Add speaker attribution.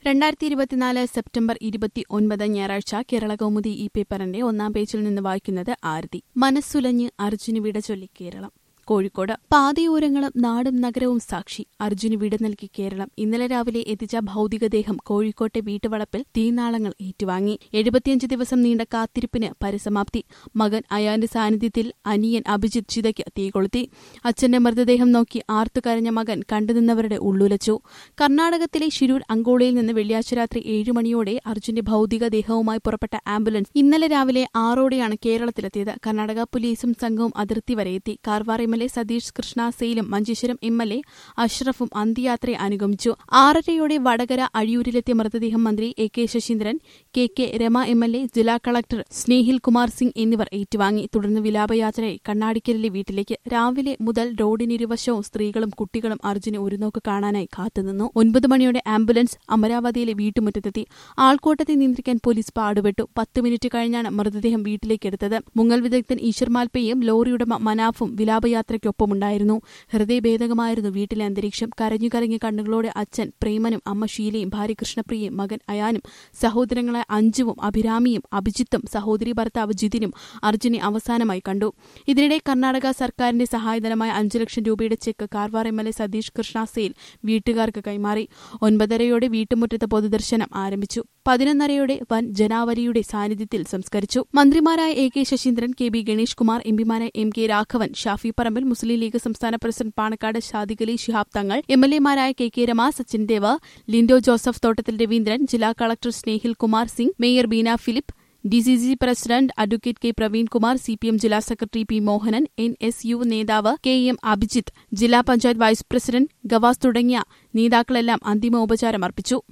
Speaker 1: രണ്ടായിരത്തി ഇരുപത്തിനാല് സെപ്റ്റംബർ ഇരുപത്തി ഒൻപത് ഞായറാഴ്ച കേരള കൗമുദി ഈ പേപ്പറിന്റെ ഒന്നാം പേജിൽ നിന്ന് വായിക്കുന്നത് ആരതി മനസ്സുലഞ്ഞ് അർജുന് വിട ചൊല്ലി കേരളം കോഴിക്കോട് പാതയോരങ്ങളും നാടും നഗരവും സാക്ഷി അർജുന് വിട നൽകി കേരളം ഇന്നലെ രാവിലെ എത്തിച്ച ഭൌതികദേഹം കോഴിക്കോട്ടെ വീട്ടുവളപ്പിൽ തീനാളങ്ങൾ ഏറ്റുവാങ്ങി എഴുപത്തിയഞ്ച് ദിവസം നീണ്ട കാത്തിരിപ്പിന് പരിസമാപ്തി മകൻ അയാന്റെ സാന്നിധ്യത്തിൽ അനിയൻ അഭിജിത്ത് ചിതയ്ക്ക് തീ കൊളുത്തി അച്ഛന്റെ മൃതദേഹം നോക്കി ആർത്തുകരഞ്ഞ മകൻ കണ്ടുനിന്നവരുടെ ഉള്ളുലച്ചു കർണാടകത്തിലെ ശിരൂർ അങ്കോളയിൽ നിന്ന് വെള്ളിയാഴ്ച രാത്രി ഏഴ് മണിയോടെ അർജുന്റെ ഭൌതികദേഹവുമായി പുറപ്പെട്ട ആംബുലൻസ് ഇന്നലെ രാവിലെ ആറോടെയാണ് കേരളത്തിലെത്തിയത് കർണാടക പോലീസും സംഘവും അതിർത്തി വരെ എത്തി Karwar M L A Satish Krishna സെയിലും മഞ്ചേശ്വരം എം എൽ എ അഷ്റഫും അന്ത്യയാത്രയെ അനുഗമിച്ചു ആറരയോടെ വടകര അഴിയൂരിലെത്തിയ മൃതദേഹം മന്ത്രി A K Saseendran K K Rama M L A ജില്ലാ കളക്ടർ സ്നേഹിൽ കുമാർ സിംഗ് എന്നിവർ ഏറ്റുവാങ്ങി തുടർന്ന് വിലാപയാത്രയായി കണ്ണാടിക്കലിലെ വീട്ടിലേക്ക് രാവിലെ മുതൽ റോഡിനിരുവശവും സ്ത്രീകളും കുട്ടികളും അർജുനെ ഒരു നോക്ക് കാണാനായി കാത്തുനിന്നു ഒൻപത് മണിയോടെ ആംബുലൻസ് അമരാവതിയിലെ വീട്ടുമുറ്റത്തെത്തി ആൾക്കൂട്ടത്തെ നിയന്ത്രിക്കാൻ പോലീസ് പാടുപെട്ടു പത്ത് മിനിറ്റ് കഴിഞ്ഞാണ് മൃതദേഹം വീട്ടിലേക്കെടുത്തത് മുങ്ങൽ വിദഗ്ധൻ ഈശ്വർ മാൽപ്പയും ലോറിയുടമ മനാഫും വിലാപയാത്രയ്ക്കൊപ്പമുണ്ടായിരുന്നു ഹൃദയഭേദകമായിരുന്നു വീട്ടിലെ അന്തരീക്ഷം കരഞ്ഞു കരഞ്ഞ കണ്ണുകളോടെ അച്ഛൻ പ്രേമനും അമ്മ ഷീലയും ഭാര്യ കൃഷ്ണപ്രിയയും മകൻ അയാനും സഹോദരങ്ങളായ അഞ്ജുവും അഭിരാമിയും അഭിജിത്തും സഹോദരി ഭർത്താവ് ജിതിനും അർജുനെ അവസാനമായി കണ്ടു ഇതിനിടെ കർണാടക സർക്കാരിന്റെ സഹായധനമായ അഞ്ചു ലക്ഷം രൂപയുടെ cheque Karwar M L A Satish Krishna Sail വീട്ടുകാർക്ക് കൈമാറി ഒൻപതരയോടെ വീട്ടുമുറ്റത്ത് പൊതുദർശനം ആരംഭിച്ചു പതിനൊന്നരയോടെ വൻ ജനാവലിയുടെ സാന്നിധ്യത്തിൽ സംസ്കരിച്ചു മന്ത്രിമാരായ A K Saseendran K B Ganesh Kumar എംപിമാരായ എം കെ രാഘവൻ ഷാഫി പറമ്പിൽ മുസ്ലിം ലീഗ് സംസ്ഥാന president Panakkad Sadiqali Shihab Thangal M L എമാരായ കെ കെ രമ സച്ചിൻ ദേവ് ലിൻഡോ ജോസഫ് തോട്ടത്തിൽ രവീന്ദ്രൻ ജില്ലാ collector Snehil Kumar Singh mayor Beena Philip D C C president advocate K Praveenkumar C P M ജില്ലാ secretary P Mohanan N S U നേതാവ് കെ എം അഭിജിത്ത് ജില്ലാ പഞ്ചായത്ത് വൈസ് പ്രസിഡന്റ് ഗവാസ് തുടങ്ങിയ നേതാക്കളെല്ലാം അന്തിമോപചാരം അർപ്പിച്ചു